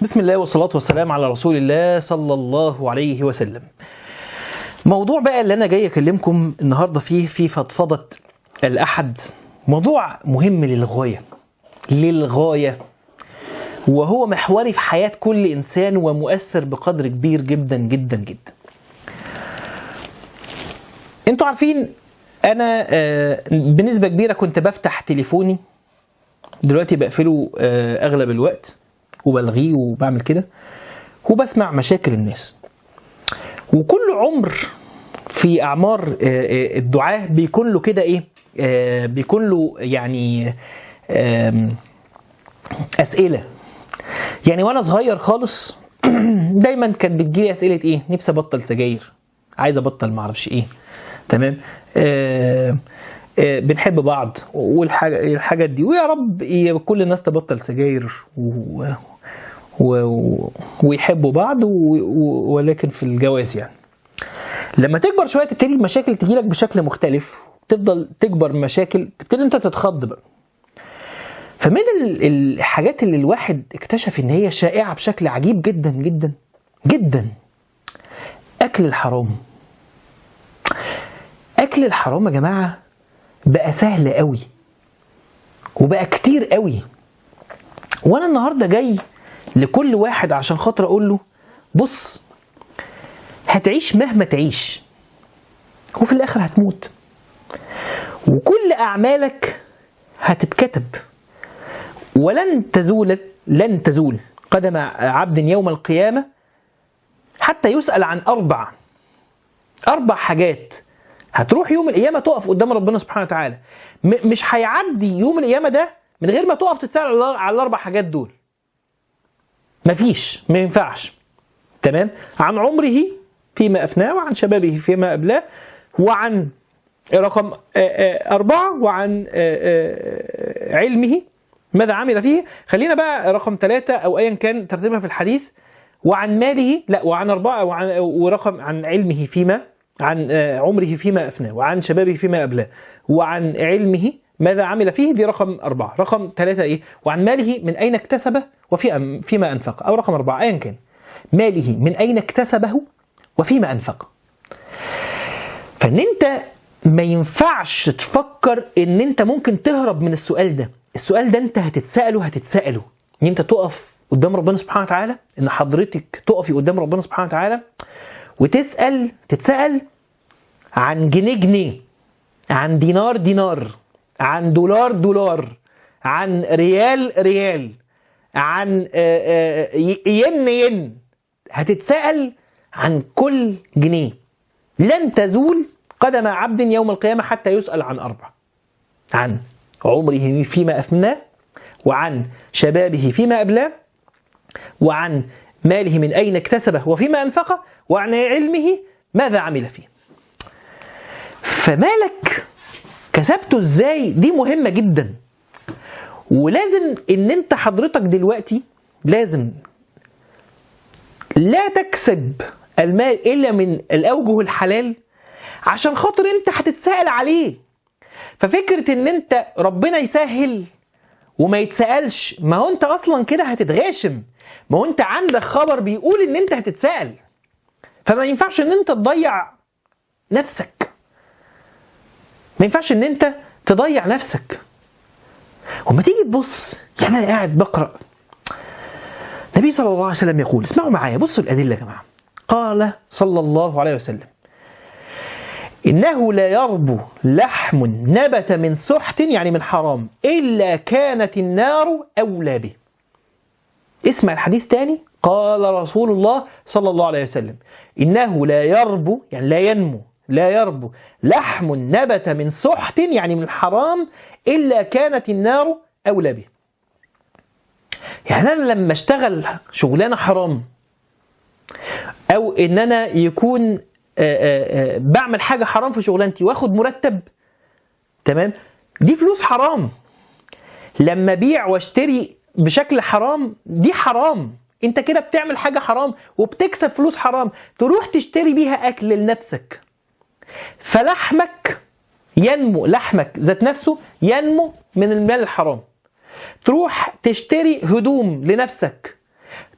بسم الله والصلاة والسلام على رسول الله صلى الله عليه وسلم موضوع بقى اللي أنا جاي أكلمكم النهاردة فيه في فضفضة الأحد موضوع مهم للغاية للغاية وهو محوري في حياة كل إنسان ومؤثر بقدر كبير جدا جدا جدا انتوا عارفين أنا آه، بنسبة كبيرة كنت بفتح تليفوني دلوقتي بقفله آه، أغلب الوقت وبلغيه وبعمل كده وبسمع مشاكل الناس وكل عمر في اعمار آه، آه، الدعاه بيكون له كده ايه آه، بيكون له يعني آم، اسئله يعني وانا صغير خالص دايما كانت بتجيلي اسئله ايه نفسي ابطل سجاير عايز ابطل معرفش ايه تمام آه آه بنحب بعض والحاجات دي ويا رب ي- كل الناس تبطل سجاير و... و... و... ويحبوا بعض و... و... ولكن في الجواز يعني لما تكبر شويه تبتدي المشاكل تجيلك بشكل مختلف تفضل تكبر مشاكل تبتدي انت تتخض بقى فمن ال- الحاجات اللي الواحد اكتشف ان هي شائعه بشكل عجيب جدا جدا جدا اكل الحرام اكل الحرام يا جماعه بقى سهل قوي وبقى كتير قوي وانا النهارده جاي لكل واحد عشان خاطر اقول له بص هتعيش مهما تعيش وفي الاخر هتموت وكل اعمالك هتتكتب ولن تزول لن تزول قدم عبد يوم القيامه حتى يسال عن اربع اربع حاجات هتروح يوم القيامه تقف قدام ربنا سبحانه وتعالى م- مش هيعدي يوم القيامه ده من غير ما تقف تتسال على على الاربع حاجات دول مفيش ما ينفعش تمام عن عمره فيما افناه وعن شبابه فيما ابلاه وعن رقم آه، آه، أربعة وعن آه، آه، علمه ماذا عمل فيه خلينا بقى رقم ثلاثة أو أيا كان ترتيبها في الحديث وعن ماله لا وعن أربعة وعن ورقم عن علمه فيما عن آه، عمره فيما أفناه وعن شبابه فيما أبلاه وعن علمه ماذا عمل فيه دي رقم أربعة رقم ثلاثة إيه وعن ماله من أين اكتسبه وفي أم- فيما أنفق أو رقم أربعة أيا كان ماله من أين اكتسبه وفيما أنفق فان انت ما ينفعش تفكر ان انت ممكن تهرب من السؤال ده السؤال ده انت هتتساله هتتساله ان انت تقف قدام ربنا سبحانه وتعالى ان حضرتك تقفي قدام ربنا سبحانه وتعالى وتسال تتسال عن جنيه جنيه عن دينار دينار عن دولار دولار عن ريال ريال عن آه، آه، ين ين هتتسأل عن كل جنيه لن تزول قدم عبد يوم القيامة حتى يسأل عن أربع عن عمره فيما أفناه وعن شبابه فيما أبلاه وعن ماله من أين اكتسبه وفيما أنفقه وعن علمه ماذا عمل فيه فمالك كسبته ازاي دي مهمة جدا ولازم ان انت حضرتك دلوقتي لازم لا تكسب المال الا من الاوجه الحلال عشان خاطر انت هتتسأل عليه ففكرة ان انت ربنا يسهل وما يتسألش ما هو انت اصلا كده هتتغاشم ما هو انت عندك خبر بيقول ان انت هتتسأل فما ينفعش ان انت تضيع نفسك ما ينفعش ان انت تضيع نفسك وما تيجي تبص يعني انا قاعد بقرا النبي صلى الله عليه وسلم يقول اسمعوا معايا بصوا الادله يا جماعه قال صلى الله عليه وسلم انه لا يربو لحم نبت من سحت يعني من حرام الا كانت النار اولى به اسمع الحديث تاني قال رسول الله صلى الله عليه وسلم إنه لا يربو يعني لا ينمو لا يربو لحم نبت من سحت يعني من حرام إلا كانت النار أولى به يعني أنا لما اشتغل شغلانة حرام أو إن أنا يكون آه، آه، آه، بعمل حاجة حرام في شغلانتي واخد مرتب تمام دي فلوس حرام لما بيع واشتري بشكل حرام دي حرام انت كده بتعمل حاجه حرام وبتكسب فلوس حرام تروح تشتري بيها اكل لنفسك فلحمك ينمو لحمك ذات نفسه ينمو من المال الحرام تروح تشتري هدوم لنفسك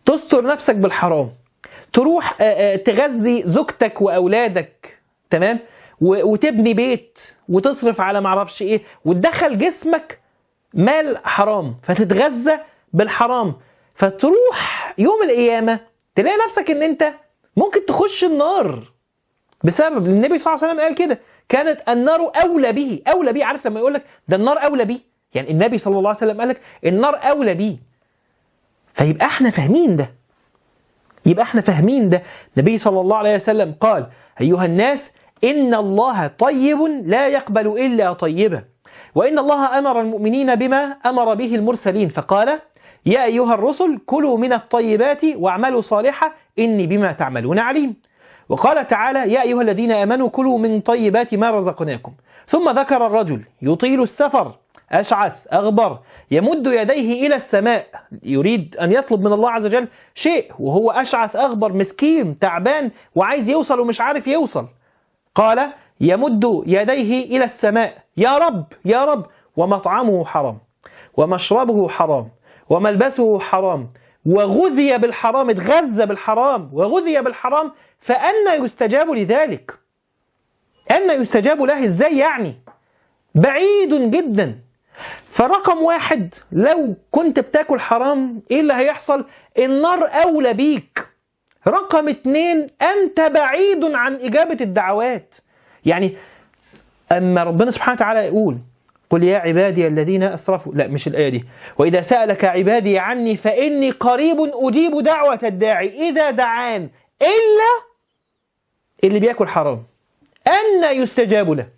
تستر نفسك بالحرام تروح آه، آه، تغذي زوجتك واولادك تمام و- وتبني بيت وتصرف على معرفش ايه وتدخل جسمك مال حرام فتتغذى بالحرام فتروح يوم القيامه تلاقي نفسك ان انت ممكن تخش النار بسبب النبي صلى الله عليه وسلم قال كده كانت النار اولى به اولى به عارف لما يقول لك ده النار اولى به يعني النبي صلى الله عليه وسلم قال لك النار اولى به فيبقى احنا فاهمين ده يبقى احنا فاهمين ده النبي صلى الله عليه وسلم قال ايها الناس ان الله طيب لا يقبل الا طيبا وان الله امر المؤمنين بما امر به المرسلين فقال يا ايها الرسل كلوا من الطيبات واعملوا صالحا اني بما تعملون عليم وقال تعالى يا ايها الذين امنوا كلوا من طيبات ما رزقناكم ثم ذكر الرجل يطيل السفر أشعث أغبر يمد يديه إلى السماء يريد أن يطلب من الله عز وجل شيء وهو أشعث أغبر مسكين تعبان وعايز يوصل ومش عارف يوصل قال يمد يديه إلى السماء يا رب يا رب ومطعمه حرام ومشربه حرام وملبسه حرام وغذي بالحرام اتغذى بالحرام وغذي بالحرام فأنا يستجاب لذلك أن يستجاب له إزاي يعني بعيد جدا فرقم واحد لو كنت بتاكل حرام ايه اللي هيحصل النار اولى بيك رقم اتنين انت بعيد عن اجابة الدعوات يعني اما ربنا سبحانه وتعالى يقول قل يا عبادي الذين اسرفوا لا مش الايه دي واذا سالك عبادي عني فاني قريب اجيب دعوه الداعي اذا دعان الا اللي بياكل حرام ان يستجاب له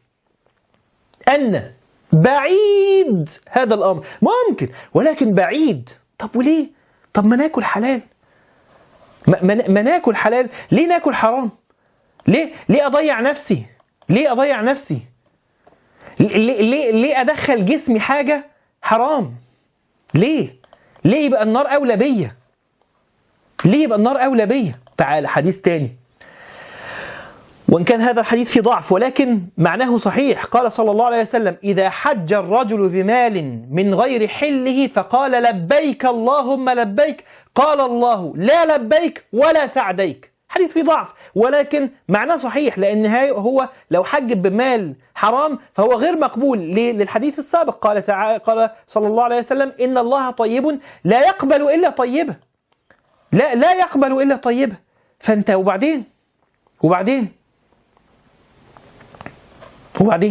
أن بعيد هذا الأمر ممكن ولكن بعيد طب وليه طب ما ناكل حلال ما, ما, ما ناكل حلال ليه ناكل حرام ليه ليه أضيع نفسي ليه أضيع نفسي ليه ليه, ليه أدخل جسمي حاجة حرام ليه ليه يبقى النار أولى بيا ليه يبقى النار أولى بيا تعال حديث تاني وإن كان هذا الحديث فيه ضعف ولكن معناه صحيح قال صلى الله عليه وسلم إذا حج الرجل بمال من غير حله فقال لبيك اللهم لبيك قال الله لا لبيك ولا سعديك حديث فيه ضعف ولكن معناه صحيح لأن هو لو حج بمال حرام فهو غير مقبول ليه؟ للحديث السابق قال تعالى قال صلى الله عليه وسلم إن الله طيب لا يقبل إلا طيبة لا لا يقبل إلا طيبة فأنت وبعدين وبعدين وبعدين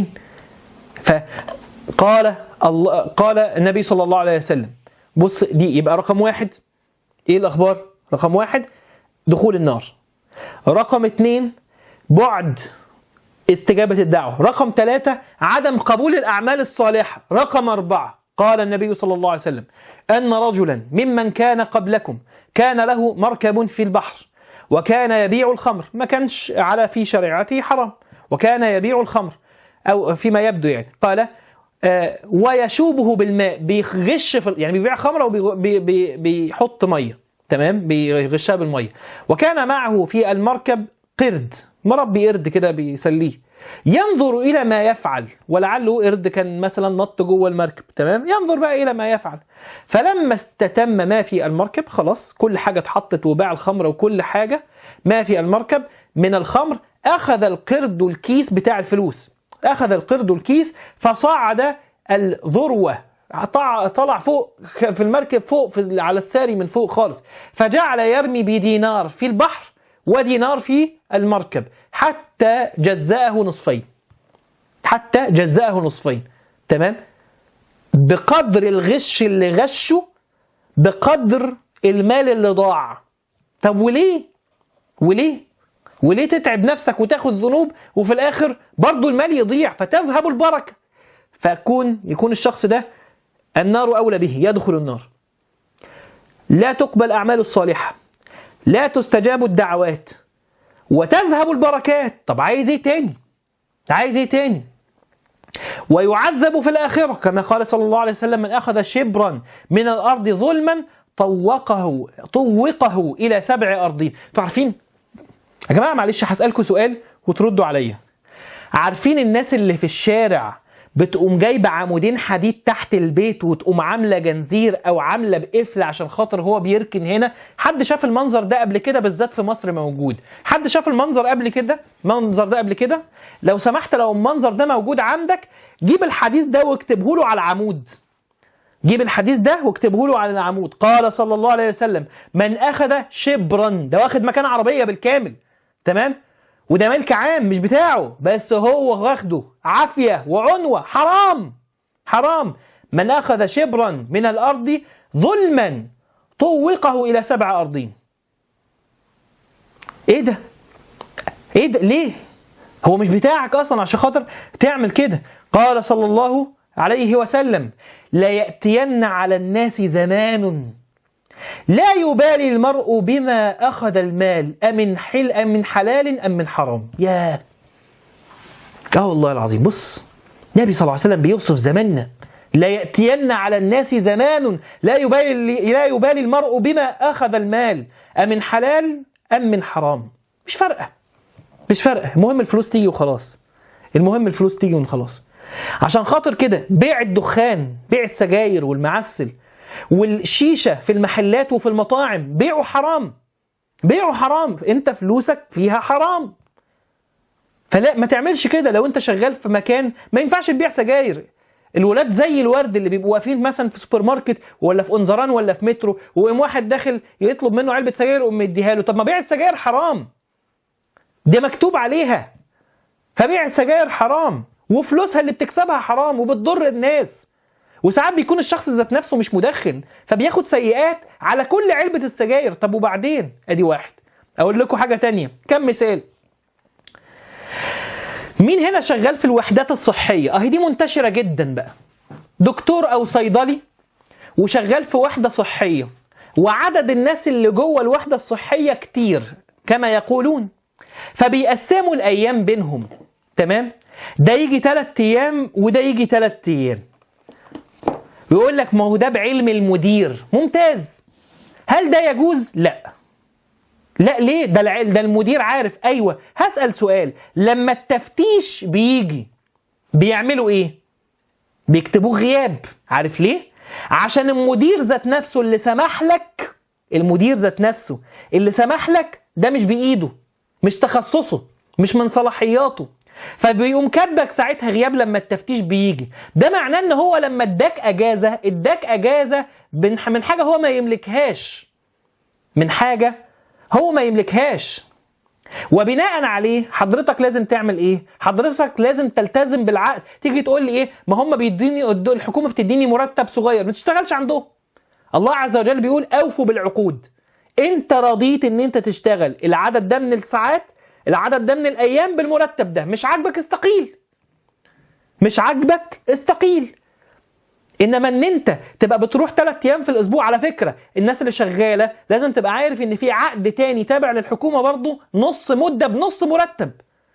فقال الله قال النبي صلى الله عليه وسلم بص دي يبقى رقم واحد ايه الاخبار؟ رقم واحد دخول النار رقم اتنين بعد استجابة الدعوة رقم ثلاثة عدم قبول الأعمال الصالحة رقم أربعة قال النبي صلى الله عليه وسلم أن رجلا ممن كان قبلكم كان له مركب في البحر وكان يبيع الخمر ما كانش على في شريعته حرام وكان يبيع الخمر او فيما يبدو يعني قال آه ويشوبه بالماء بيغش في يعني بيبيع خمره وبيحط ميه تمام بيغشها بالميه وكان معه في المركب قرد مربي قرد كده بيسليه ينظر الى ما يفعل ولعله قرد كان مثلا نط جوه المركب تمام ينظر بقى الى ما يفعل فلما استتم ما في المركب خلاص كل حاجه اتحطت وباع الخمره وكل حاجه ما في المركب من الخمر اخذ القرد الكيس بتاع الفلوس اخذ القرد الكيس فصعد الذروه طلع فوق في المركب فوق في على الساري من فوق خالص فجعل يرمي بدينار في البحر ودينار في المركب حتى جزأه نصفين حتى جزأه نصفين تمام بقدر الغش اللي غشه بقدر المال اللي ضاع طب وليه وليه وليه تتعب نفسك وتاخد ذنوب وفي الاخر برضه المال يضيع فتذهب البركه فيكون يكون الشخص ده النار اولى به يدخل النار لا تقبل اعماله الصالحه لا تستجاب الدعوات وتذهب البركات طب عايز ايه تاني عايز ايه تاني ويعذب في الآخرة كما قال صلى الله عليه وسلم من أخذ شبرا من الأرض ظلما طوقه طوقه إلى سبع أرضين انتوا عارفين يا جماعة معلش هسألكم سؤال وتردوا عليا عارفين الناس اللي في الشارع بتقوم جايبه عمودين حديد تحت البيت وتقوم عامله جنزير او عامله بقفل عشان خاطر هو بيركن هنا حد شاف المنظر ده قبل كده بالذات في مصر موجود حد شاف المنظر قبل كده المنظر ده قبل كده لو سمحت لو المنظر ده موجود عندك جيب الحديد ده واكتبه له على العمود جيب الحديث ده واكتبه له على العمود قال صلى الله عليه وسلم من اخذ شبرا ده واخد مكان عربيه بالكامل تمام وده ملك عام مش بتاعه بس هو واخده عافيه وعنوه حرام حرام من اخذ شبرا من الارض ظلما طوقه الى سبع ارضين ايه ده ايه ده ليه هو مش بتاعك اصلا عشان خاطر تعمل كده قال صلى الله عليه وسلم لا يأتين على الناس زمان لا يبالي المرء بما أخذ المال أمن حل أم من حلال أم من حرام يا اه والله العظيم بص النبي صلى الله عليه وسلم بيوصف زماننا لا يأتين على الناس زمان لا يبالي لا يبالي المرء بما أخذ المال أمن حلال أم من حرام مش فارقة مش فارقة المهم الفلوس تيجي وخلاص المهم الفلوس تيجي وخلاص عشان خاطر كده بيع الدخان بيع السجاير والمعسل والشيشة في المحلات وفي المطاعم بيعه حرام بيعه حرام انت فلوسك فيها حرام فلا ما تعملش كده لو انت شغال في مكان ما ينفعش تبيع سجاير الولاد زي الورد اللي بيبقوا واقفين مثلا في سوبر ماركت ولا في انظران ولا في مترو ويقوم واحد داخل يطلب منه علبه سجاير ويقوم مديها له طب ما بيع السجاير حرام دي مكتوب عليها فبيع السجاير حرام وفلوسها اللي بتكسبها حرام وبتضر الناس وساعات بيكون الشخص ذات نفسه مش مدخن فبياخد سيئات على كل علبة السجاير طب وبعدين ادي واحد اقول لكم حاجة تانية كم مثال مين هنا شغال في الوحدات الصحية اهي دي منتشرة جدا بقى دكتور او صيدلي وشغال في وحدة صحية وعدد الناس اللي جوه الوحدة الصحية كتير كما يقولون فبيقسموا الايام بينهم تمام ده يجي ثلاث ايام وده يجي ثلاث ايام يقول لك ما هو ده بعلم المدير ممتاز هل ده يجوز لا لا ليه ده العلم ده المدير عارف ايوه هسال سؤال لما التفتيش بيجي بيعملوا ايه بيكتبوه غياب عارف ليه عشان المدير ذات نفسه اللي سمح لك المدير ذات نفسه اللي سمح لك ده مش بايده مش تخصصه مش من صلاحياته فبيقوم كاتبك ساعتها غياب لما التفتيش بيجي ده معناه ان هو لما اداك اجازه اداك اجازه من حاجه هو ما يملكهاش من حاجه هو ما يملكهاش وبناء عليه حضرتك لازم تعمل ايه حضرتك لازم تلتزم بالعقد تيجي تقول لي ايه ما هم بيديني الحكومه بتديني مرتب صغير ما تشتغلش عندهم الله عز وجل بيقول اوفوا بالعقود انت رضيت ان انت تشتغل العدد ده من الساعات العدد ده من الايام بالمرتب ده مش عاجبك استقيل مش عاجبك استقيل انما ان انت تبقى بتروح ثلاث ايام في الاسبوع على فكره الناس اللي شغاله لازم تبقى عارف ان في عقد تاني تابع للحكومه برضه نص مده بنص مرتب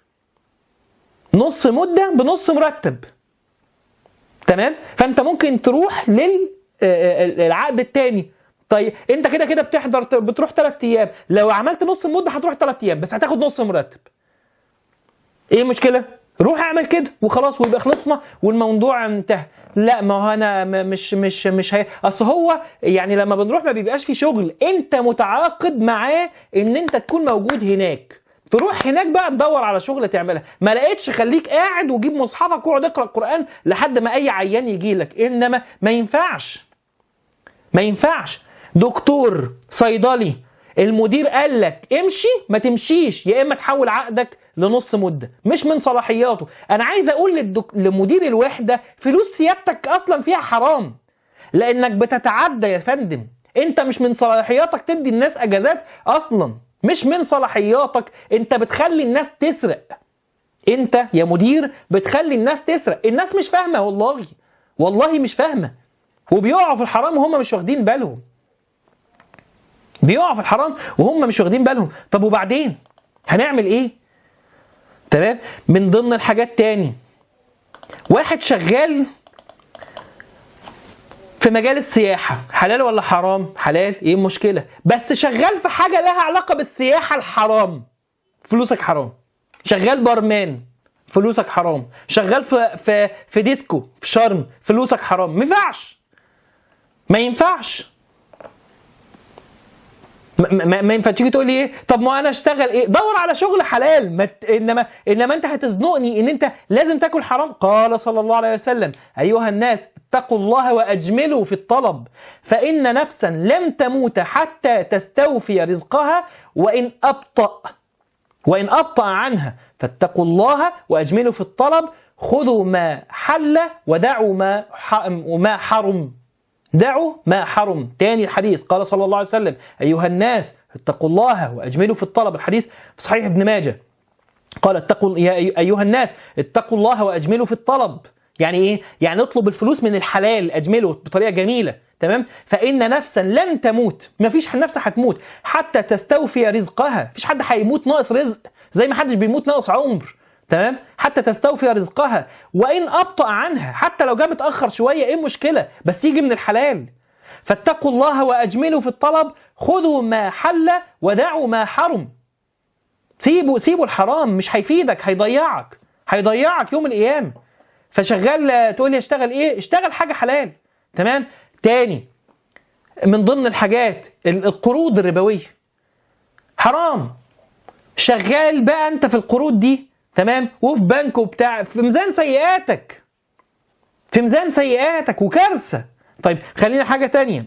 نص مده بنص مرتب تمام فانت ممكن تروح للعقد التاني طيب انت كده كده بتحضر بتروح ثلاث ايام لو عملت نص المده هتروح ثلاث ايام بس هتاخد نص مرتب ايه المشكله روح اعمل كده وخلاص ويبقى خلصنا والموضوع انتهى لا ما هو انا مش مش مش هي اصل هو يعني لما بنروح ما بيبقاش في شغل انت متعاقد معاه ان انت تكون موجود هناك تروح هناك بقى تدور على شغل تعملها ما لقيتش خليك قاعد وجيب مصحفك واقعد اقرا القران لحد ما اي عيان يجي لك انما ما ينفعش ما ينفعش دكتور صيدلي المدير قال لك امشي ما تمشيش يا اما تحول عقدك لنص مده مش من صلاحياته انا عايز اقول للدك... لمدير الوحده فلوس سيادتك اصلا فيها حرام لانك بتتعدى يا فندم انت مش من صلاحياتك تدي الناس اجازات اصلا مش من صلاحياتك انت بتخلي الناس تسرق انت يا مدير بتخلي الناس تسرق الناس مش فاهمه والله والله مش فاهمه وبيقعوا في الحرام وهم مش واخدين بالهم بيقعوا في الحرام وهم مش واخدين بالهم طب وبعدين هنعمل ايه تمام من ضمن الحاجات تاني واحد شغال في مجال السياحة حلال ولا حرام حلال ايه المشكلة بس شغال في حاجة لها علاقة بالسياحة الحرام فلوسك حرام شغال برمان فلوسك حرام شغال في في في ديسكو في شرم فلوسك حرام ما ينفعش ما ينفعش ما, ما, ما ينفع تيجي تقول لي ايه طب ما انا اشتغل ايه دور على شغل حلال ما ت... انما انما انت هتزنقني ان انت لازم تاكل حرام قال صلى الله عليه وسلم ايها الناس اتقوا الله واجملوا في الطلب فان نفسا لم تموت حتى تستوفي رزقها وان ابطأ وان ابطأ عنها فاتقوا الله واجملوا في الطلب خذوا ما حل ودعوا ما ما حرم دعوا ما حرم تاني الحديث قال صلى الله عليه وسلم أيها الناس اتقوا الله وأجملوا في الطلب الحديث في صحيح ابن ماجه قال اتقوا يا أيها الناس اتقوا الله وأجملوا في الطلب يعني إيه؟ يعني اطلب الفلوس من الحلال أجمله بطريقة جميلة تمام فإن نفسا لن تموت ما فيش نفس هتموت حتى تستوفي رزقها فيش حد هيموت ناقص رزق زي ما حدش بيموت ناقص عمر تمام حتى تستوفي رزقها وان ابطا عنها حتى لو جاء متاخر شويه ايه المشكله بس يجي من الحلال فاتقوا الله واجملوا في الطلب خذوا ما حل ودعوا ما حرم سيبوا سيبوا الحرام مش هيفيدك هيضيعك هيضيعك يوم القيامه فشغال تقول لي اشتغل ايه اشتغل حاجه حلال تمام تاني من ضمن الحاجات القروض الربويه حرام شغال بقى انت في القروض دي تمام وفي بنك وبتاع في ميزان سيئاتك في ميزان سيئاتك وكارثه طيب خلينا حاجه تانية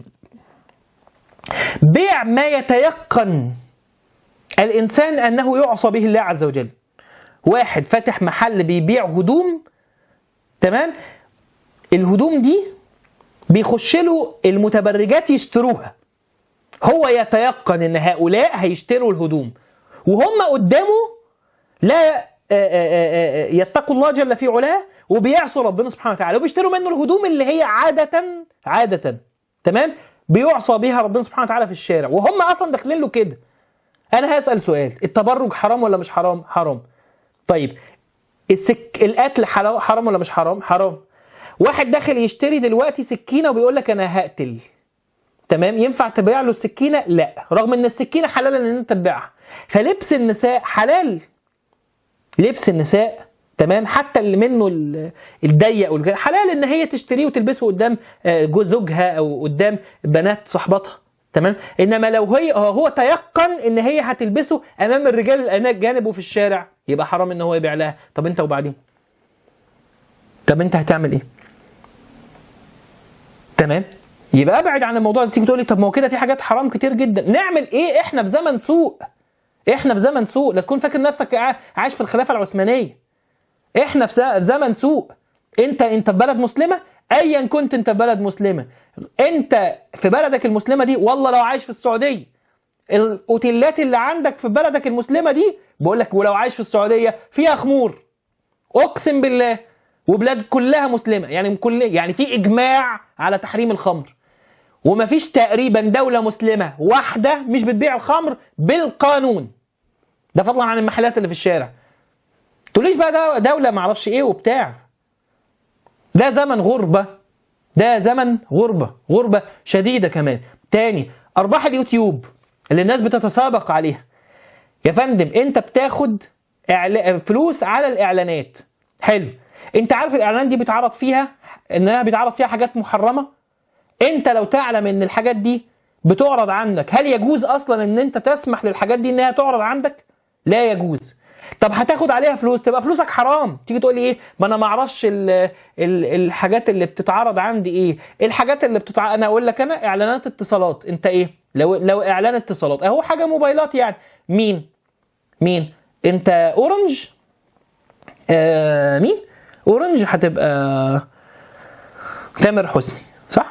بيع ما يتيقن الانسان انه يعصى به الله عز وجل واحد فاتح محل بيبيع هدوم تمام الهدوم دي بيخش له المتبرجات يشتروها هو يتيقن ان هؤلاء هيشتروا الهدوم وهم قدامه لا يتقوا الله جل في علاه وبيعصوا ربنا سبحانه وتعالى وبيشتروا منه الهدوم اللي هي عادة عادة تمام بيعصى بها ربنا سبحانه وتعالى في الشارع وهم اصلا داخلين له كده انا هسأل سؤال التبرج حرام ولا مش حرام حرام طيب السك القتل حرام ولا مش حرام حرام واحد داخل يشتري دلوقتي سكينه وبيقول لك انا هقتل تمام ينفع تبيع له السكينه لا رغم ان السكينه حلال ان انت تبيعها فلبس النساء حلال لبس النساء تمام حتى اللي منه الضيق والجل حلال ان هي تشتريه وتلبسه قدام جوز زوجها او قدام بنات صحباتها تمام انما لو هي هو تيقن ان هي هتلبسه امام الرجال الاجانب وفي الشارع يبقى حرام ان هو يبيع لها طب انت وبعدين طب انت هتعمل ايه تمام يبقى ابعد عن الموضوع ده تيجي تقول لي طب ما هو كده في حاجات حرام كتير جدا نعمل ايه احنا في زمن سوء احنا في زمن سوء لا تكون فاكر نفسك عايش في الخلافه العثمانيه احنا في زمن سوء انت انت في بلد مسلمه ايا كنت انت في بلد مسلمه انت في بلدك المسلمه دي والله لو عايش في السعوديه الاوتيلات اللي عندك في بلدك المسلمه دي بقول لك ولو عايش في السعوديه فيها خمور اقسم بالله وبلاد كلها مسلمه يعني كل يعني في اجماع على تحريم الخمر ومفيش تقريبا دوله مسلمه واحده مش بتبيع الخمر بالقانون ده فضلا عن المحلات اللي في الشارع تقوليش بقى دولة معرفش ايه وبتاع ده زمن غربة ده زمن غربة غربة شديدة كمان تاني أرباح اليوتيوب اللي الناس بتتسابق عليها يا فندم انت بتاخد إعلا... فلوس على الإعلانات حلو انت عارف الإعلانات دي بيتعرض فيها انها بيتعرض فيها حاجات محرمة انت لو تعلم ان الحاجات دي بتعرض عندك هل يجوز اصلا ان انت تسمح للحاجات دي انها تعرض عندك لا يجوز طب هتاخد عليها فلوس تبقى فلوسك حرام تيجي تقول لي ايه ما انا ما اعرفش ال ال الحاجات اللي بتتعرض عندي ايه الحاجات اللي بتتع... انا اقول لك انا اعلانات اتصالات انت ايه لو لو اعلان اتصالات اهو حاجه موبايلات يعني مين مين انت اورنج آه مين اورنج هتبقى تامر حسني صح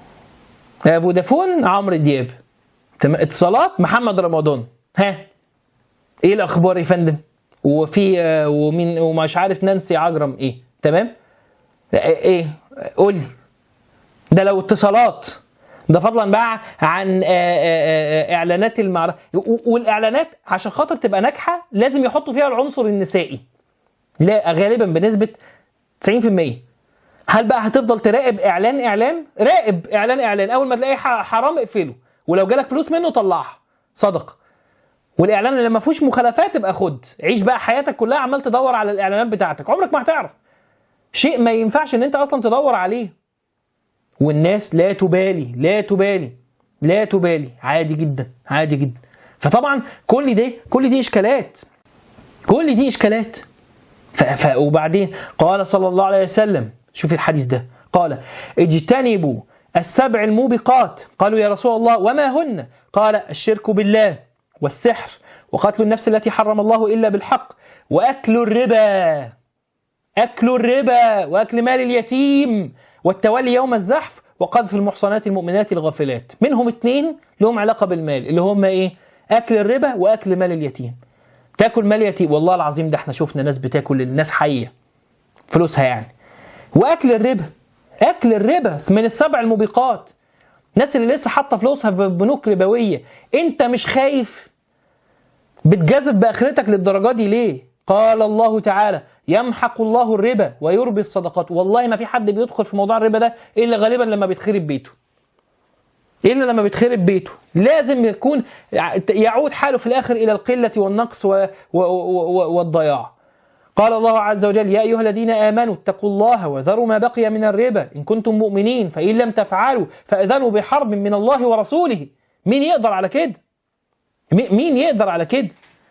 فودافون عمرو دياب اتصالات محمد رمضان ها ايه الاخبار يا فندم وفي ومين ومش عارف نانسي عجرم ايه تمام ايه قول لي ده لو اتصالات ده فضلا بقى عن اعلانات المعرفة والاعلانات عشان خاطر تبقى ناجحه لازم يحطوا فيها العنصر النسائي لا غالبا بنسبه 90% هل بقى هتفضل تراقب اعلان اعلان راقب اعلان اعلان اول ما تلاقي حرام اقفله ولو جالك فلوس منه طلعها صدقه والاعلان اللي ما فيهوش مخالفات ابقى خد عيش بقى حياتك كلها عمال تدور على الاعلانات بتاعتك عمرك ما هتعرف شيء ما ينفعش ان انت اصلا تدور عليه والناس لا تبالي لا تبالي لا تبالي عادي جدا عادي جدا فطبعا كل ده كل دي اشكالات كل دي اشكالات ف... ف... وبعدين قال صلى الله عليه وسلم شوف الحديث ده قال اجتنبوا السبع الموبقات قالوا يا رسول الله وما هن قال الشرك بالله والسحر وقتل النفس التي حرم الله إلا بالحق وأكل الربا أكل الربا وأكل مال اليتيم والتولي يوم الزحف وقذف المحصنات المؤمنات الغافلات منهم اتنين لهم علاقة بالمال اللي هم ايه أكل الربا وأكل مال اليتيم تاكل مال يتيم والله العظيم ده احنا شفنا ناس بتاكل الناس حية فلوسها يعني وأكل الربا أكل الربا من السبع الموبقات الناس اللي لسه حاطة فلوسها في بنوك ربوية انت مش خايف بتجذب بآخرتك للدرجة دي ليه قال الله تعالى يمحق الله الربا ويربي الصدقات والله ما في حد بيدخل في موضوع الربا ده الا غالبا لما بيتخرب بيته الا لما بيتخرب بيته لازم يكون يعود حاله في الاخر الى القله والنقص و... و... و... والضياع قال الله عز وجل يا ايها الذين امنوا اتقوا الله وذروا ما بقي من الربا ان كنتم مؤمنين فان لم تفعلوا فاذنوا بحرب من الله ورسوله مين يقدر على كده مين يقدر على كده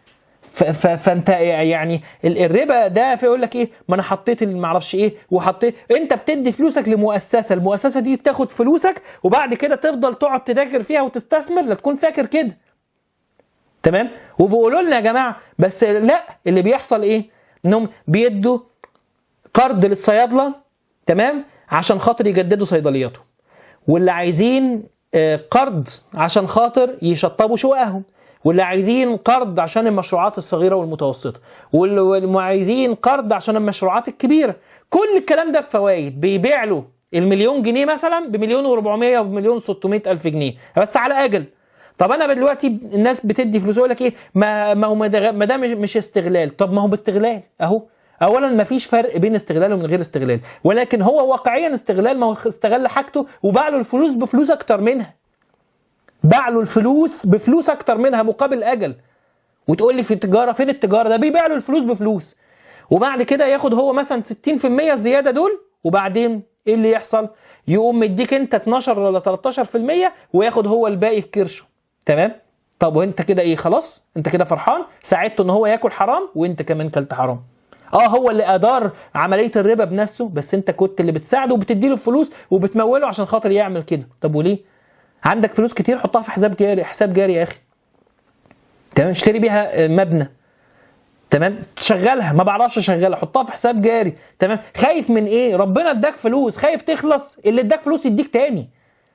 فانت يعني الربا ده فيقول لك ايه ما انا حطيت ما اعرفش ايه وحطيت انت بتدي فلوسك لمؤسسه المؤسسه دي تاخد فلوسك وبعد كده تفضل تقعد تذاكر فيها وتستثمر لا تكون فاكر كده تمام وبيقولوا لنا يا جماعه بس لا اللي بيحصل ايه انهم بيدوا قرض للصيادله تمام عشان خاطر يجددوا صيدلياتهم واللي عايزين قرض عشان خاطر يشطبوا شققهم واللي عايزين قرض عشان المشروعات الصغيره والمتوسطه واللي عايزين قرض عشان المشروعات الكبيره كل الكلام ده بفوائد بيبيع له المليون جنيه مثلا بمليون و400 وبمليون 600 الف جنيه بس على اجل طب انا دلوقتي الناس بتدي فلوس يقول لك ايه ما ما هو ما ده مش استغلال طب ما هو باستغلال اهو اولا ما فيش فرق بين استغلال ومن غير استغلال ولكن هو واقعيا استغلال ما هو استغل حاجته وباع له الفلوس بفلوس اكتر منها باع له الفلوس بفلوس اكتر منها مقابل اجل وتقول لي في التجاره فين التجاره ده بيبيع له الفلوس بفلوس وبعد كده ياخد هو مثلا 60% الزياده دول وبعدين ايه اللي يحصل يقوم مديك انت 12 ولا 13% وياخد هو الباقي في كرشه تمام طب وانت كده ايه خلاص انت كده فرحان ساعدته ان هو ياكل حرام وانت كمان كلت حرام اه هو اللي ادار عمليه الربا بنفسه بس انت كنت اللي بتساعده وبتديله الفلوس وبتموله عشان خاطر يعمل كده طب وليه عندك فلوس كتير حطها في حساب جاري حساب جاري يا اخي تمام اشتري بيها مبنى تمام تشغلها ما بعرفش اشغلها حطها في حساب جاري تمام خايف من ايه ربنا اداك فلوس خايف تخلص اللي اداك فلوس يديك تاني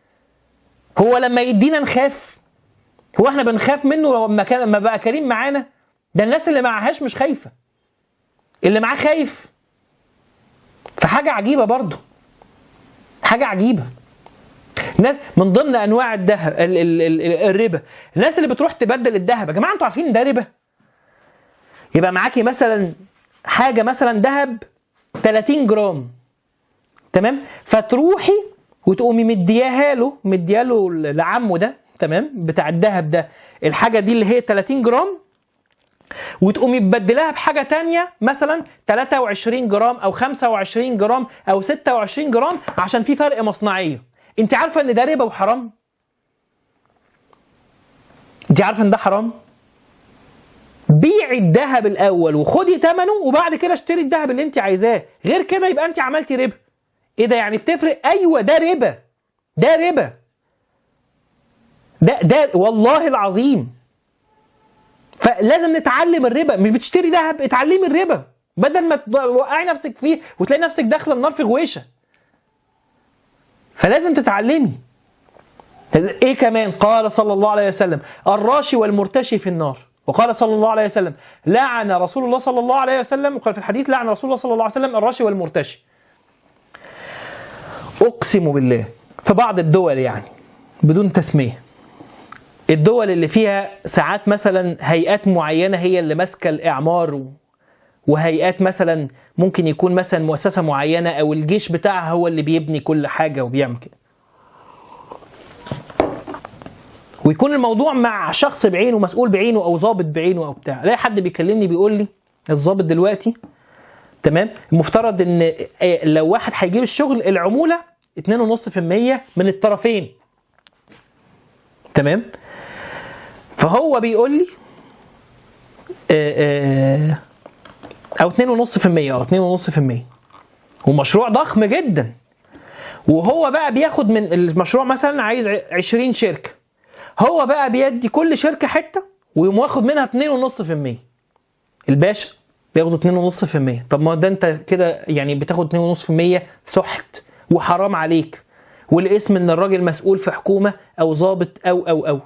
هو لما يدينا نخاف هو احنا بنخاف منه لما كان لما بقى كريم معانا ده الناس اللي معهاش مش خايفه اللي معاه خايف فحاجه عجيبه برضه حاجه عجيبه ناس من ضمن انواع الذهب الربا الناس اللي بتروح تبدل الذهب يا جماعه انتوا عارفين ده ربا يبقى معاكي مثلا حاجه مثلا ذهب 30 جرام تمام فتروحي وتقومي مدياها له مديها له لعمه ده تمام بتاع الذهب ده الحاجه دي اللي هي 30 جرام وتقومي مبدلاها بحاجه تانية مثلا 23 جرام او 25 جرام او 26 جرام عشان في فرق مصنعيه انت عارفه ان ده ربا وحرام انت عارفه ان ده حرام بيعي الذهب الاول وخدي ثمنه وبعد كده اشتري الذهب اللي انت عايزاه غير كده يبقى انت عملتي ربا ايه ده يعني بتفرق ايوه ده ربا ده ربا ده ده والله العظيم فلازم نتعلم الربا مش بتشتري ذهب اتعلمي الربا بدل ما توقعي نفسك فيه وتلاقي نفسك داخله النار في غويشه فلازم تتعلمي ايه كمان قال صلى الله عليه وسلم الراشي والمرتشي في النار وقال صلى الله عليه وسلم لعن رسول الله صلى الله عليه وسلم وقال في الحديث لعن رسول الله صلى الله عليه وسلم الراشي والمرتشي اقسم بالله في بعض الدول يعني بدون تسميه الدول اللي فيها ساعات مثلا هيئات معينه هي اللي ماسكه الاعمار وهيئات مثلا ممكن يكون مثلا مؤسسه معينه او الجيش بتاعها هو اللي بيبني كل حاجه وبيعمل كده ويكون الموضوع مع شخص بعينه مسؤول بعينه او ضابط بعينه او بتاع الاقي حد بيكلمني بيقول لي الضابط دلوقتي تمام المفترض ان آه، لو واحد هيجيب الشغل العموله 2.5% من الطرفين تمام فهو بيقول لي آه، آه، او 2.5% اه 2.5% ومشروع ضخم جدا وهو بقى بياخد من المشروع مثلا عايز ع- 20 شركه هو بقى بيدي كل شركه حته ويقوم واخد منها 2.5% الباشا بياخدوا 2.5% طب ما ده انت كده يعني بتاخد 2.5% سحت وحرام عليك والاسم ان الراجل مسؤول في حكومه او ضابط او او او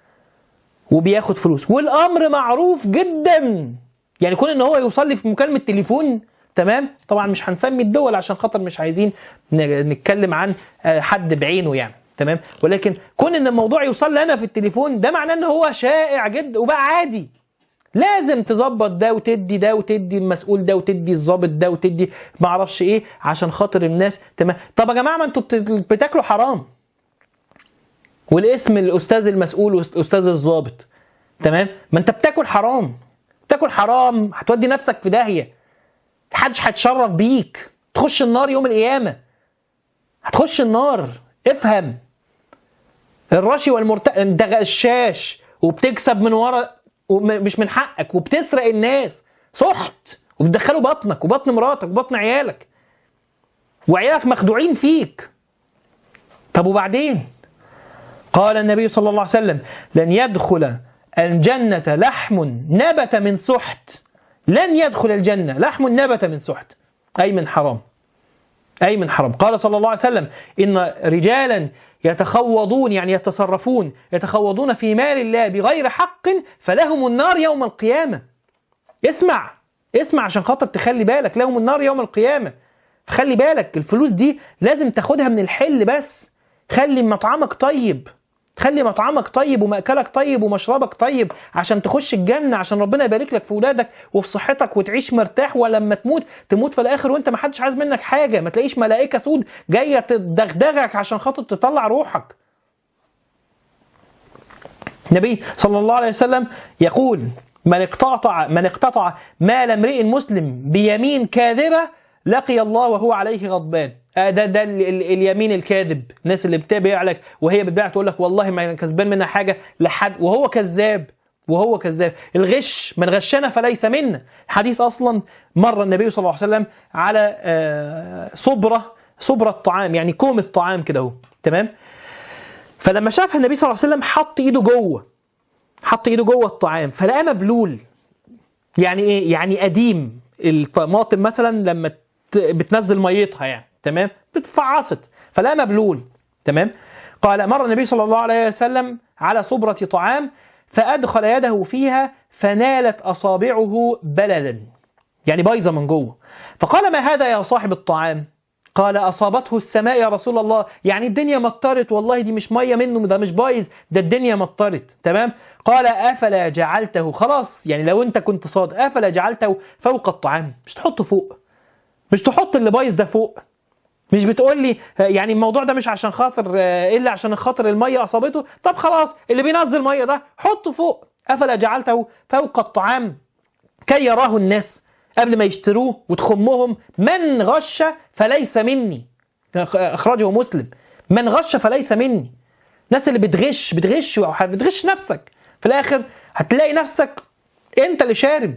وبياخد فلوس والامر معروف جدا يعني كون ان هو يوصل لي في مكالمه تليفون تمام طبعا مش هنسمي الدول عشان خاطر مش عايزين ن- نتكلم عن آه، حد بعينه يعني تمام ولكن كون ان الموضوع يوصل لي انا في التليفون ده معناه ان هو شائع جدا وبقى عادي لازم تظبط ده وتدي ده وتدي المسؤول ده وتدي الضابط ده وتدي معرفش ايه عشان خاطر الناس تمام طب يا جماعه ما انتوا بت- بتاكلوا حرام والاسم الاستاذ المسؤول واستاذ الضابط تمام ما انت بتاكل حرام بتاكل حرام هتودي نفسك في داهيه محدش هيتشرف بيك تخش النار يوم القيامه هتخش النار افهم الرشي والمرت انت غشاش وبتكسب من ورا وم- مش من حقك وبتسرق الناس سحت وبتدخله بطنك وبطن مراتك وبطن عيالك وعيالك مخدوعين فيك طب وبعدين قال النبي صلى الله عليه وسلم لن يدخل الجنة لحم نبت من سحت لن يدخل الجنة لحم نبت من سحت أي من حرام أي من حرام قال صلى الله عليه وسلم إن رجالا يتخوضون يعني يتصرفون يتخوضون في مال الله بغير حق فلهم النار يوم القيامة اسمع اسمع عشان خاطر تخلي بالك لهم النار يوم القيامة فخلي بالك الفلوس دي لازم تاخدها من الحل بس خلي مطعمك طيب خلي مطعمك طيب ومأكلك طيب ومشربك طيب عشان تخش الجنة عشان ربنا يبارك لك في ولادك وفي صحتك وتعيش مرتاح ولما تموت تموت في الآخر وانت ما حدش عايز منك حاجة ما تلاقيش ملائكة سود جاية تدغدغك عشان خاطر تطلع روحك النبي صلى الله عليه وسلم يقول من اقتطع من اقتطع مال امرئ مسلم بيمين كاذبه لقي الله وهو عليه غضبان آه ده ده ال ال اليمين الكاذب الناس اللي بتبيع لك وهي بتبيع تقول لك والله ما انا كسبان منها حاجه لحد وهو كذاب وهو كذاب الغش من غشنا فليس منا حديث اصلا مر النبي صلى الله عليه وسلم على آه، صبره صبره الطعام يعني كوم الطعام كده اهو تمام فلما شافها النبي صلى الله عليه وسلم حط ايده جوه حط ايده جوه الطعام فلقاه مبلول يعني ايه يعني قديم الطماطم مثلا لما ت- بتنزل ميتها يعني تمام بتفعصت فلقاه مبلول تمام قال مر النبي صلى الله عليه وسلم على صبرة طعام فأدخل يده فيها فنالت أصابعه بللا يعني بايظة من جوه فقال ما هذا يا صاحب الطعام قال أصابته السماء يا رسول الله يعني الدنيا مطرت والله دي مش مية منه ده مش بايظ ده الدنيا مطرت تمام قال أفلا جعلته خلاص يعني لو أنت كنت صادق أفلا جعلته فوق الطعام مش تحطه فوق مش تحط اللي بايظ ده فوق مش بتقول لي يعني الموضوع ده مش عشان خاطر آه، الا عشان خاطر الميه اصابته طب خلاص اللي بينزل ميه ده حطه فوق افلا جعلته فوق الطعام كي يراه الناس قبل ما يشتروه وتخمهم من غش فليس مني اخرجه مسلم من غش فليس مني الناس اللي بتغش بتغش بتغش نفسك في الاخر هتلاقي نفسك انت اللي شارب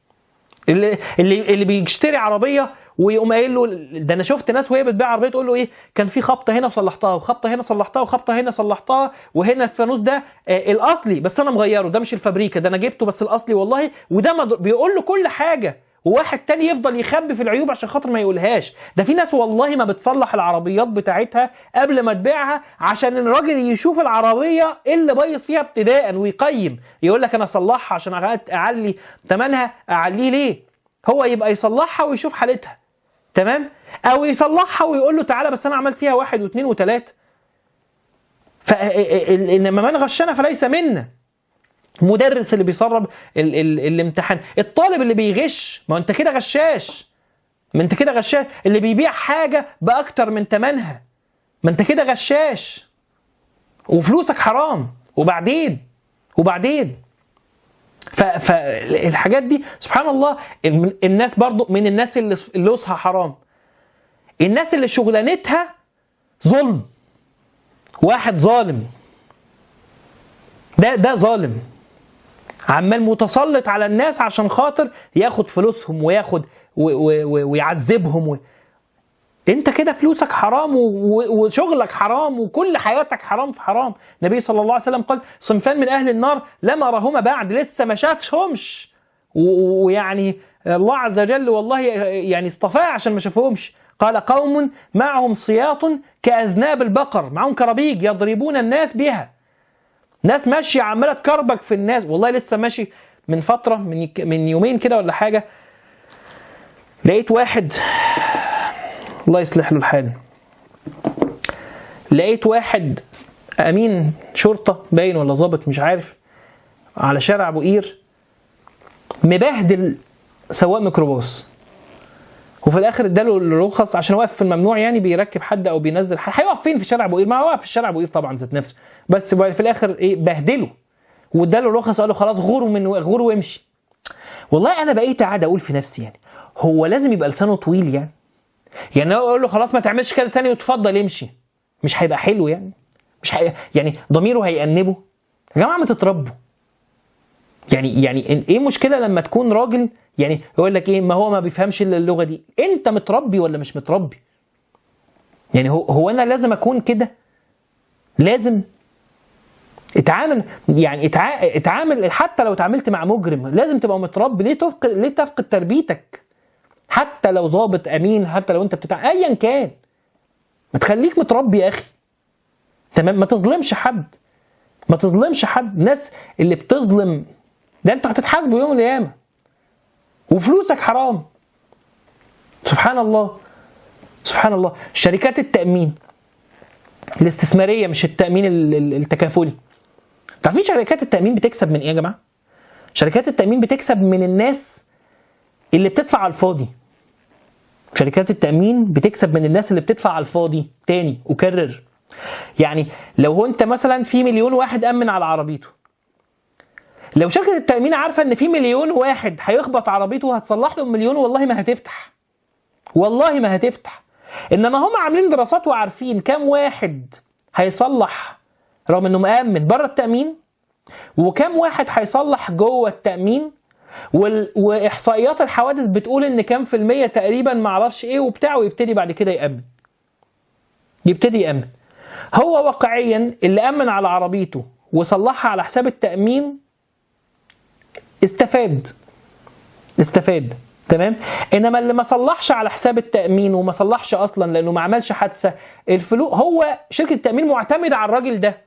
اللي اللي اللي بيشتري عربيه ويقوم قايل له ده انا شفت ناس وهي بتبيع عربيه تقول له ايه كان في خبطه هنا وصلحتها وخبطه هنا صلحتها وخبطه هنا صلحتها وهنا الفانوس ده آه الاصلي بس انا مغيره ده مش الفابريكا ده انا جبته بس الاصلي والله وده مد... بيقول له كل حاجه وواحد تاني يفضل يخبي في العيوب عشان خاطر ما يقولهاش ده في ناس والله ما بتصلح العربيات بتاعتها قبل ما تبيعها عشان الراجل يشوف العربيه ايه اللي بايظ فيها ابتداء ويقيم يقول لك انا اصلحها عشان اعلي ثمنها اعليه ليه هو يبقى يصلحها ويشوف حالتها تمام او يصلحها ويقول له تعالى بس انا عملت فيها واحد واثنين وثلاثه فانما من غشنا فليس منا المدرس اللي بيسرب ال ال الامتحان الطالب اللي بيغش ما انت كده غشاش ما انت كده غشاش اللي بيبيع حاجه باكتر من ثمنها ما انت كده غشاش وفلوسك حرام وبعدين وبعدين فالحاجات دي سبحان الله الناس برضو من الناس اللي فلوسها حرام الناس اللي شغلانتها ظلم واحد ظالم ده ده ظالم عمال متسلط على الناس عشان خاطر ياخد فلوسهم وياخد ويعذبهم و... انت كده فلوسك حرام وشغلك حرام وكل حياتك حرام في حرام النبي صلى الله عليه وسلم قال صنفان من اهل النار لم ارهما بعد لسه ما شافهمش ويعني الله عز وجل والله يعني اصطفاه عشان ما شافهمش قال قوم معهم صياط كاذناب البقر معهم كرابيج يضربون الناس بها ناس ماشيه عماله تكربك في الناس والله لسه ماشي من فتره من من يومين كده ولا حاجه لقيت واحد الله يصلح له الحال لقيت واحد امين شرطه باين ولا ظابط مش عارف على شارع ابو قير مبهدل سواق ميكروباص وفي الاخر اداله الرخص عشان واقف في الممنوع يعني بيركب حد او بينزل حد هيقف فين في شارع ابو قير ما هو واقف في شارع ابو قير طبعا ذات نفسه بس في الاخر ايه بهدله واداله الرخص وقال له خلاص غور من غور وامشي والله انا بقيت قاعد اقول في نفسي يعني هو لازم يبقى لسانه طويل يعني يعني لو اقول له خلاص ما تعملش كده تاني وتفضل امشي مش هيبقى حلو يعني مش هي... يعني ضميره هيأنبه يا جماعه ما تتربوا يعني يعني ايه المشكله لما تكون راجل يعني يقول لك ايه ما هو ما بيفهمش الا اللغه دي انت متربي ولا مش متربي يعني هو هو انا لازم اكون كده لازم اتعامل يعني اتعامل حتى لو اتعاملت مع مجرم لازم تبقى متربي ليه تفقد ليه تفقد تربيتك حتى لو ظابط امين حتى لو انت بتتع ايا كان ما تخليك متربي يا اخي تمام ما تظلمش حد ما تظلمش حد الناس اللي بتظلم ده انت هتتحاسبوا يوم القيامه وفلوسك حرام سبحان الله سبحان الله شركات التامين الاستثماريه مش التامين التكافلي عارفين شركات التامين بتكسب من ايه يا جماعه شركات التامين بتكسب من الناس اللي بتدفع على الفاضي شركات التامين بتكسب من الناس اللي بتدفع على الفاضي تاني اكرر يعني لو هو انت مثلا في مليون واحد امن على عربيته لو شركه التامين عارفه ان في مليون واحد هيخبط عربيته وهتصلح له المليون والله ما هتفتح والله ما هتفتح انما هم عاملين دراسات وعارفين كام واحد هيصلح رغم انه مأمن بره التأمين وكم واحد هيصلح جوه التأمين وال... واحصائيات الحوادث بتقول ان كام في المية تقريبا معرفش ايه وبتاع ويبتدي بعد كده يأمن يبتدي يأمن هو واقعيا اللي أمن على عربيته وصلحها على حساب التأمين استفاد استفاد تمام انما اللي ما صلحش على حساب التامين وما صلحش اصلا لانه ما عملش حادثه الفلوس هو شركه التامين معتمده على الراجل ده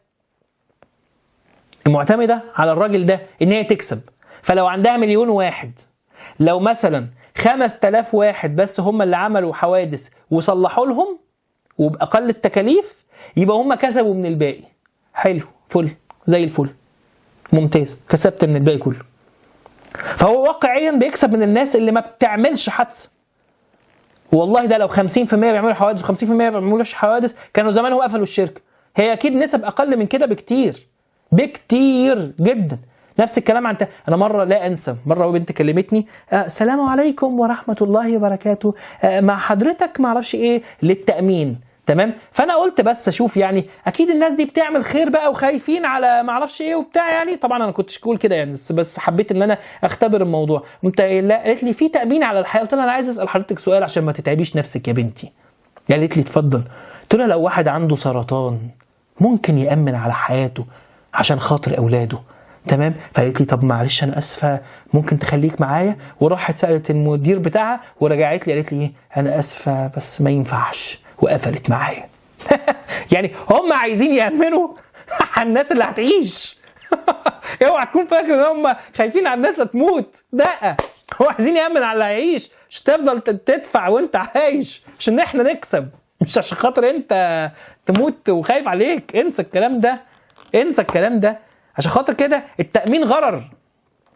معتمده على الراجل ده ان هي تكسب فلو عندها مليون واحد لو مثلا 5000 واحد بس هم اللي عملوا حوادث وصلحوا لهم وباقل التكاليف يبقى هم كسبوا من الباقي حلو فل زي الفل ممتاز كسبت من الباقي كله فهو واقعيا بيكسب من الناس اللي ما بتعملش حادثه والله ده لو 50% بيعملوا حوادث و50% ما بيعملوش حوادث كانوا زمانهم قفلوا الشركه هي اكيد نسب اقل من كده بكتير بكتير جدا نفس الكلام عن انا مره لا انسى مره بنت كلمتني آه السلام عليكم ورحمه الله وبركاته آه مع حضرتك ما اعرفش ايه للتامين تمام فانا قلت بس اشوف يعني اكيد الناس دي بتعمل خير بقى وخايفين على ما اعرفش ايه وبتاع يعني طبعا انا كنتش اقول كده يعني بس بس حبيت ان انا اختبر الموضوع قمت لا قالت لي في تامين على الحياه قلت لها انا عايز اسال حضرتك سؤال عشان ما تتعبيش نفسك يا بنتي قالت لي اتفضل قلت لها لو واحد عنده سرطان ممكن يامن على حياته عشان خاطر اولاده تمام فقالت لي طب معلش انا اسفه ممكن تخليك معايا وراحت سالت المدير بتاعها ورجعت لي قالت لي ايه انا اسفه بس ما ينفعش وقفلت معايا يعني هم عايزين يامنوا على الناس اللي هتعيش اوعى تكون فاكر ان هم خايفين على الناس اللي تموت لا هو عايزين يامن على اللي هيعيش مش تفضل تدفع وانت عايش عشان احنا نكسب مش عشان خاطر انت تموت وخايف عليك انسى الكلام ده انسى الكلام ده عشان خاطر كده التامين غرر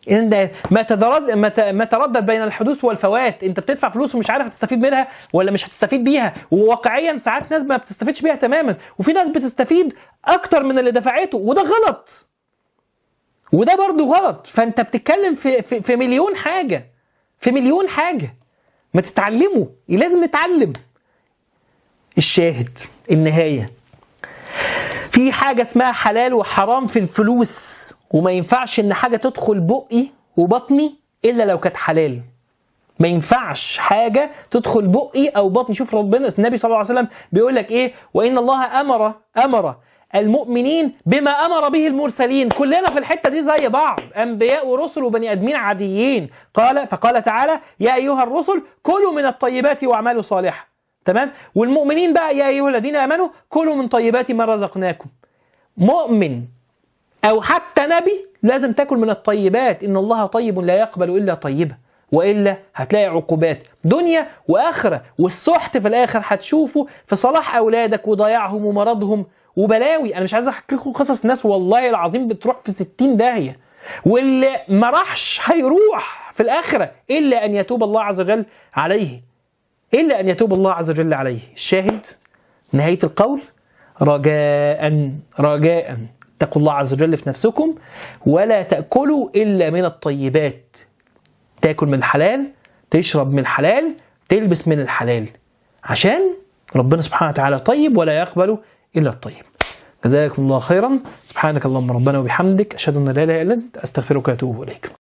ان ما تدرد ما ت- ما تردد بين الحدوث والفوات انت بتدفع فلوس ومش عارف هتستفيد منها ولا مش هتستفيد بيها وواقعيا ساعات ناس ما بتستفيدش بيها تماما وفي ناس بتستفيد اكتر من اللي دفعته وده غلط وده برضه غلط فانت بتتكلم في في, في مليون حاجه في مليون حاجه ما تتعلموا لازم نتعلم الشاهد النهايه في حاجة اسمها حلال وحرام في الفلوس وما ينفعش ان حاجة تدخل بقي وبطني الا لو كانت حلال ما ينفعش حاجة تدخل بقي او بطني شوف ربنا النبي صلى الله عليه وسلم بيقول لك ايه وان الله امر امر المؤمنين بما امر به المرسلين كلنا في الحته دي زي بعض انبياء ورسل وبني ادمين عاديين قال فقال تعالى يا ايها الرسل كلوا من الطيبات واعملوا صالحا تمام والمؤمنين بقى يا ايها الذين امنوا كلوا من طيبات ما رزقناكم مؤمن او حتى نبي لازم تاكل من الطيبات ان الله طيب لا يقبل الا طيبه والا هتلاقي عقوبات دنيا واخره والسحت في الاخر هتشوفه في صلاح اولادك وضياعهم ومرضهم وبلاوي انا مش عايز احكي لكم قصص ناس والله العظيم بتروح في 60 داهيه واللي ما راحش هيروح في الاخره الا ان يتوب الله عز وجل عليه الا ان يتوب الله عز وجل عليه الشاهد نهايه القول رجاء رجاء اتقوا الله عز وجل في نفسكم ولا تاكلوا الا من الطيبات تاكل من الحلال تشرب من الحلال تلبس من الحلال عشان ربنا سبحانه وتعالى طيب ولا يقبل الا الطيب جزاكم الله خيرا سبحانك اللهم ربنا وبحمدك اشهد ان لا اله الا انت استغفرك واتوب اليك